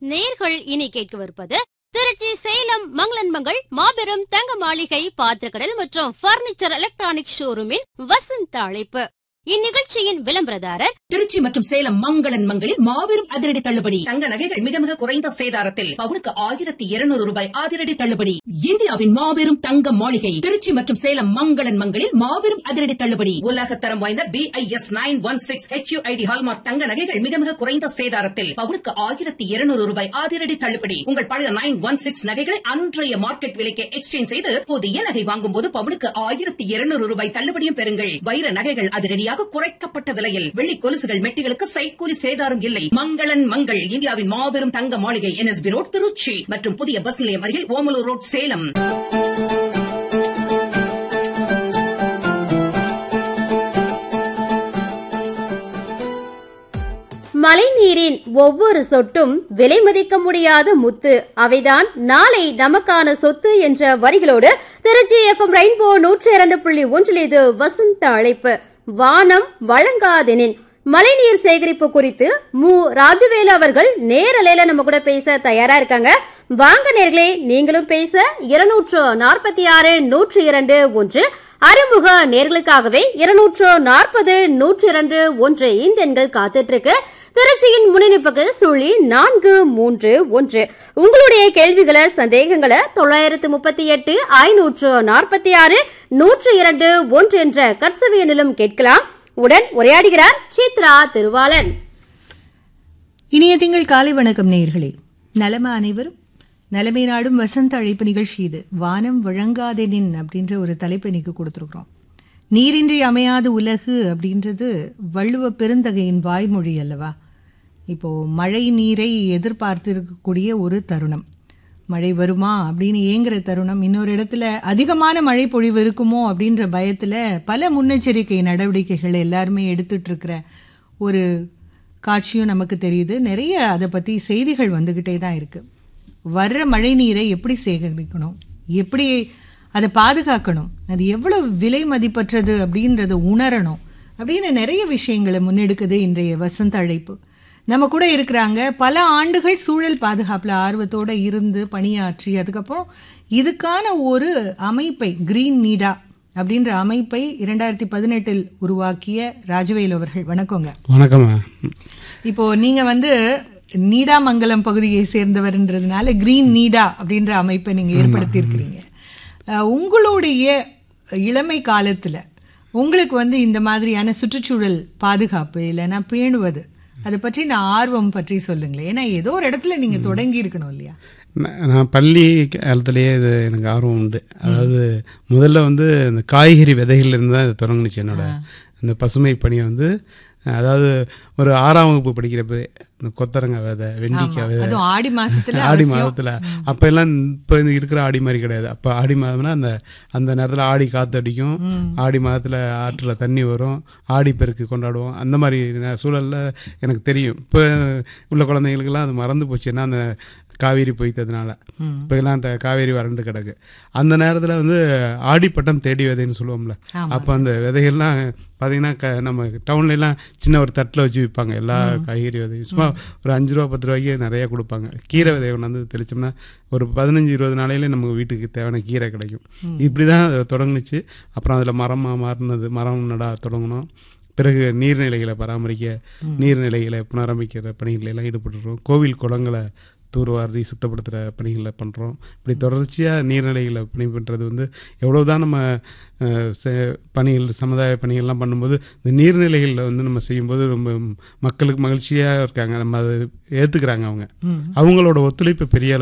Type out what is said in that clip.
நேர்கள் இனி கேட்கவிருப்பது திருச்சி சேலம் மங்களன்மங்கள் மாபெரும் தங்க மாளிகை பாத்திரக்கடல் மற்றும் பர்னிச்சர் எலக்ட்ரானிக் ஷோரூமின் வசந்த அழைப்பு இந்நிகழ்ச்சியின் விளம்பரதாரர் திருச்சி மற்றும் சேலம் மங்களன் மங்களில் மாபெரும் அதிரடி தள்ளுபடி தங்க நகைகள் மிக மிக குறைந்த சேதாரத்தில் பவுனுக்கு ஆயிரத்தி இருநூறு ரூபாய் அதிரடி தள்ளுபடி இந்தியாவின் மாபெரும் தங்க மாளிகை திருச்சி மற்றும் சேலம் மங்களன் மங்களில் மாபெரும் அதிரடி தள்ளுபடி உலகத்தரம் வாய்ந்த BIS nine one six HUID hallmark தங்க நகைகள் மிக மிக குறைந்த சேதாரத்தில் பவுனுக்கு ஆயிரத்தி இருநூறு ரூபாய் அதிரடி தள்ளுபடி உங்கள் பழைய நைன் ஒன் சிக்ஸ் நகைகளை அன்றைய மார்க்கெட் விலைக்கு எக்ஸ்சேஞ்ச் செய்து புதிய நகை வாங்கும் போது பவுனுக்கு ஆயிரத்தி இருநூறு ரூபாய் தள்ளுபடியும் பெறுங்கள் வைர நகைகள் அதிரடியாக குறைக்கப்பட்ட விலையில் வெள்ளி கொலுசுகள் மெட்டிகளுக்கு சைக்கூலி சேதாரம் இல்லை மங்களன் மங்கள் இந்தியாவின் மாபெரும் தங்க மாளிகை என்எஸ்பி ரோட் திருச்சி மற்றும் புதிய பஸ் நிலையம் அருகில் ஓமலூர் ரோட் சேலம் மழைநீரின் ஒவ்வொரு சொட்டும் விலை மதிக்க முடியாத முத்து அவைதான் நாளை நமக்கான சொத்து என்ற வரிகளோடு திருச்சி எஃப்எம் ரெயின்போ நூற்றி இரண்டு புள்ளி ஒன்றில் இது வசந்த அழைப்பு வானம் வழங்காதெனின் மழைநீர் சேகரிப்பு குறித்து மு ராஜவேலு அவர்கள் நேரலையில நம்ம கூட பேச தயாரா இருக்காங்க வாங்க நேர்களே நீங்களும் பேச இருநூற்று நாற்பத்தி ஆறு நூற்றி இரண்டு ஒன்று அறிமுக நேர்களுக்காகவே இருநூற்று நாற்பது நூற்றி இரண்டு ஒன்று இந்த எண்கள் காத்துட்டு இருக்கு திருச்சியின் முன்னிணைப்புக்கு சுழி நான்கு மூன்று ஒன்று உங்களுடைய கேள்விகளை சந்தேகங்களை தொள்ளாயிரத்து முப்பத்தி எட்டு ஐநூற்று நாற்பத்தி ஆறு நூற்று இரண்டு ஒன்று என்ற கட்சவியனிலும் கேட்கலாம் உடன் உரையாடுகிறார் சித்ரா திருவாளன் இனிய திங்கள் காலை வணக்கம் நேயர்களே நலமா அனைவரும் நலமை நாடும் வசந்த அழைப்பு நிகழ்ச்சி இது வானம் வழங்காதெனின் அப்படின்ற ஒரு தலைப்பை இன்னைக்கு கொடுத்துருக்குறோம் நீரின்றி அமையாத உலகு அப்படின்றது வள்ளுவ பெருந்தகையின் வாய்மொழி அல்லவா இப்போ மழை நீரை எதிர்பார்த்து இருக்கக்கூடிய ஒரு தருணம் மழை வருமா அப்படின்னு ஏங்குற தருணம் இன்னொரு இடத்துல அதிகமான மழை பொழிவு இருக்குமோ அப்படின்ற பயத்துல பல முன்னெச்சரிக்கை நடவடிக்கைகள் எல்லாருமே எடுத்துட்டு இருக்கிற ஒரு காட்சியும் நமக்கு தெரியுது நிறைய அதை பத்தி செய்திகள் வந்துகிட்டே தான் இருக்கு வர்ற மழை நீரை எப்படி சேகரிக்கணும் எப்படி அதை பாதுகாக்கணும் அது எவ்வளவு விலை மதிப்பற்றது அப்படின்றத உணரணும் அப்படின்னு நிறைய விஷயங்களை முன்னெடுக்குது இன்றைய வசந்த அழைப்பு நம்ம கூட இருக்கிறாங்க பல ஆண்டுகள் சூழல் பாதுகாப்புல ஆர்வத்தோட இருந்து பணியாற்றி அதுக்கப்புறம் இதுக்கான ஒரு அமைப்பை கிரீன் நீடா அப்படின்ற அமைப்பை இரண்டாயிரத்தி பதினெட்டில் உருவாக்கிய ராஜவேலு அவர்கள் வணக்கங்க வணக்கம்மா இப்போ நீங்க வந்து நீடாமங்கலம் பகுதியை சேர்ந்தவர்ன்றதுனால கிரீன் நீடா அப்படின்ற அமைப்பை நீங்க ஏற்படுத்தி இருக்கிறீங்க உங்களுடைய இளமை காலத்துல உங்களுக்கு வந்து இந்த மாதிரியான சுற்றுச்சூழல் பாதுகாப்பு இல்லைன்னா பேணுவது அதை பற்றி நான் ஆர்வம் பற்றி சொல்லுங்களேன் ஏன்னா ஏதோ ஒரு இடத்துல நீங்க தொடங்கி இருக்கணும் இல்லையா நான் நான் பள்ளி காலத்திலேயே இது எனக்கு ஆர்வம் உண்டு அதாவது முதல்ல வந்து இந்த காய்கறி விதைகள்லேருந்து தான் இது தொடங்குனுச்சு என்னோட இந்த பசுமை பணியை வந்து அதாவது ஒரு ஆறாம் வகுப்பு படிக்கிறப்ப இந்த கொத்தரங்காய் விதை வெண்டிக்காய் விதை அதுவும் ஆடி மாசத்துல ஆடி அவசியம். மாதத்தில் அப்போ எல்லாம் இப்போ இந்த இருக்கிற ஆடி மாதிரி கிடையாது அப்போ ஆடி மாதம்னா அந்த அந்த நேரத்தில் ஆடி காற்று அடிக்கும் ஆடி மாதத்தில் ஆற்றில் தண்ணி வரும் ஆடி பெருக்கு கொண்டாடுவோம் அந்த மாதிரி நே- சூழல்ல எனக்கு தெரியும் இப்போ உள்ள குழந்தைங்களுக்கெல்லாம் அது மறந்து போச்சு ஏன்னா அந்த காவேரி பொய்த்ததுனால இப்போ எல்லாம் அந்த காவேரி வறண்டு கிடக்கு அந்த நேரத்தில் வந்து ஆடிப்பட்டம் தேடி விதைன்னு சொல்லுவோம்ல அப்போ அந்த விதைகள்லாம் பார்த்தீங்கன்னா க நம்ம டவுன்ல எல்லாம் சின்ன ஒரு தட்டில் வச்சு விற்பாங்க எல்லா காய்கறி விதையும் சும்மா ஒரு அஞ்சு ரூபா பத்து ரூபாய்க்கு நிறைய கொடுப்பாங்க கீரை விதையை கொண்டாந்து தெளிச்சோம்னா ஒரு பதினஞ்சு இருபது நாளையில நமக்கு வீட்டுக்கு தேவையான கீரை கிடைக்கும் இப்படி தான் அது தொடங்குனுச்சு அப்புறம் அதில் மரமாக மாறினது மரம் நட தொடங்கணும் பிறகு நீர்நிலைகளை பராமரிக்க நீர்நிலைகளை புனரமைக்கிற பணிகளை எல்லாம் ஈடுபட்டுருக்கோம் கோவில் குளங்களை தூர்வாரி சுத்தப்படுத்துகிற பணிகளை பண்ணுறோம் இப்படி தொடர்ச்சியாக நீர்நிலைகளை பணி பண்ணுறது வந்து எவ்வளோதான் நம்ம அஹ், செ- பணிகள் சமுதாய பணிகள்லாம் பண்ணும்போது இந்த நீர்நிலைகளில் வந்து நம்ம செய்யும்போது ரொம்ப மக்களுக்கு மகிழ்ச்சியாக இருக்காங்க நம்ம அதை ஏற்றுக்கிறாங்க அவங்க அவங்களோட ஒத்துழைப்பு பெரிய